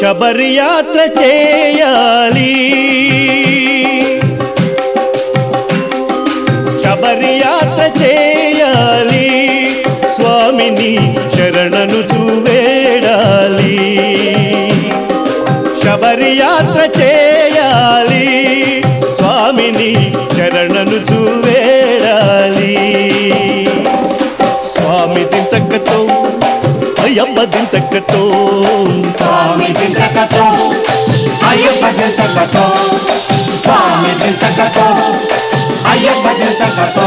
శబరి యాత్ర చేయాలి శబరి యాత్ర చేయాలి స్వామిని శరణను చూవేడాలి శబరి యాత్ర చేయాలి స్వామిని శరణను చూవేడాలి స్వామి దింతక్కతో అయ్యమ్మ దింతక్కతో స్వామి దింతకతో అయ్యప్ప దింతకతో స్వామి దింతకతో అయ్యప్ప దింతకతో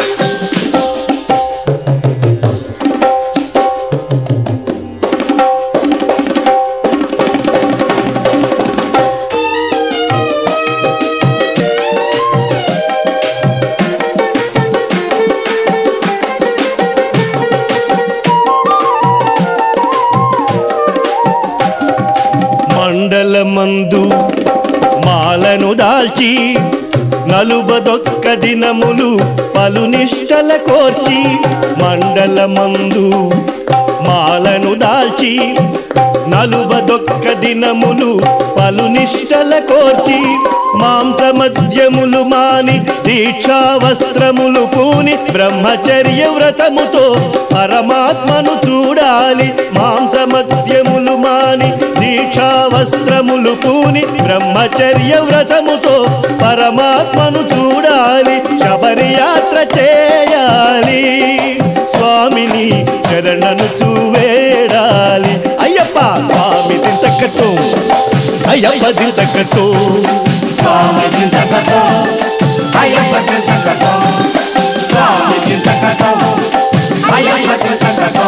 మండలమందు మాలను దాల్చి నలుబదొక్క దినములు పలు నిష్టల కోర్చి మండలమందు మాలను దాల్చి నలుబదొక్క దినములు పలు నిష్టల కోర్చి మాంస మద్యములు మాని దీక్షా వస్త్రములు పూని బ్రహ్మచర్య వ్రతముతో పరమాత్మను చూడాలి మాంస మద్యములు మాని దీక్షా వస్త్రములు పూని బ్రహ్మచర్య వ్రతముతో పరమాత్మను చూడాలి శబరి యాత్ర చేయాలి స్వామిని శరణను చూవేడాలి అయ్యప్ప స్వామి దింతక్కతో అయ్యప్ప దింతక్కతో స్వామి దింతకతో అయ్యప్ప దింతకతో స్వామి దింతకతో అయ్యప్ప దింతకతో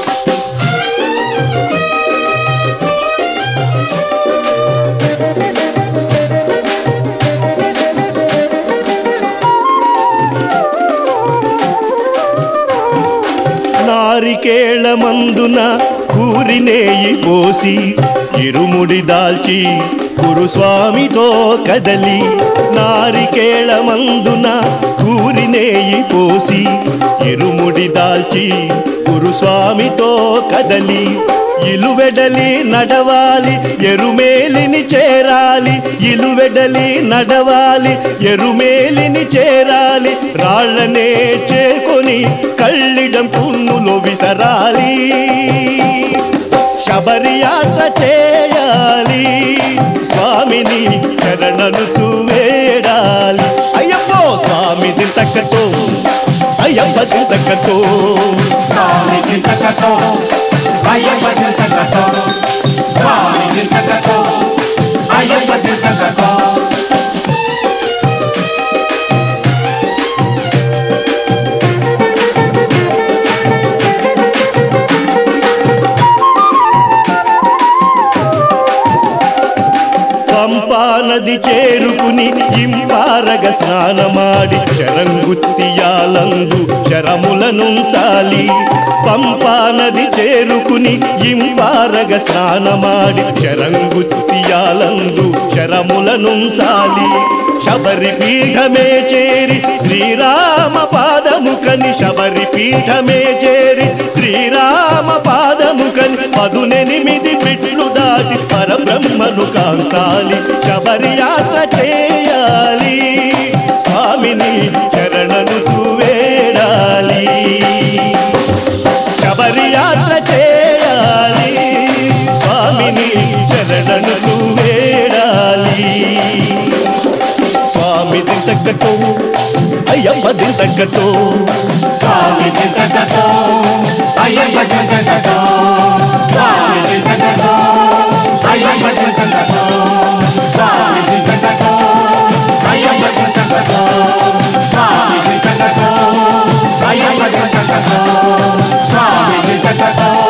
నారికేళ మందున కూరినేయి పోసి ఇరుముడి దాల్చి గురుస్వామితో కదలి నారికేళ మందున కూరినేయి పోసి ఇరుముడి దాల్చి గురుస్వామితో కదలి ఇలువెడలి నడవాలి ఎరుమేలిని చేరాలి ఇలువెడలి నడవాలి ఎరుమేలిని చేరాలి రాళ్ళనే చేకొని కళ్ళిడం పున్నులో విసరాలి శబరి యాత్ర చేయాలి స్వామిని శరణను చూవేడాలి అయ్యప్పో స్వామి దింతక్కతో అయ్యప్ప దింతక్కతో స్వామి దింతకతో అయ్యప్ప దింతకతో స్వామి దింతకతో అయ్యప్ప దింతకతో పంపా నది చేరుకుని ఇంపారగ స్నానమాడి శరంగుత్తియాలందు శరములనుంచాలి పంపా నది చేరుకుని ఇంపారగ స్నానమాడి శరంగుత్తియాలందు శరములనుంచాలి శబరి పీఠమే చేరి శ్రీరామ పాదముకని శబరి పీఠమే చేరి శ్రీరామ పాదముకని పదునెనిమిది మెట్లు దాటి పరబ్రహ్మను కాంచాలి శబరి యాత్ర చేయాలి స్వామిని శరణను చూవేడాలి శబరి యాత్ర చేయాలి స్వామిని శరణను చూవేడాలి స్వామి దింతక్కతో అయ్యప్ప దింతక్కతో స్వామి దింతకతో అయ్యప్ప దింతకతో స్వామి దింతకతో అయ్యప్ప దింతకతో స్వామి దింతకతో అయ్యప్ప దింతకతో స్వామి దింతకతో అయ్యప్ప దింతకతో స్వామి దింతకతో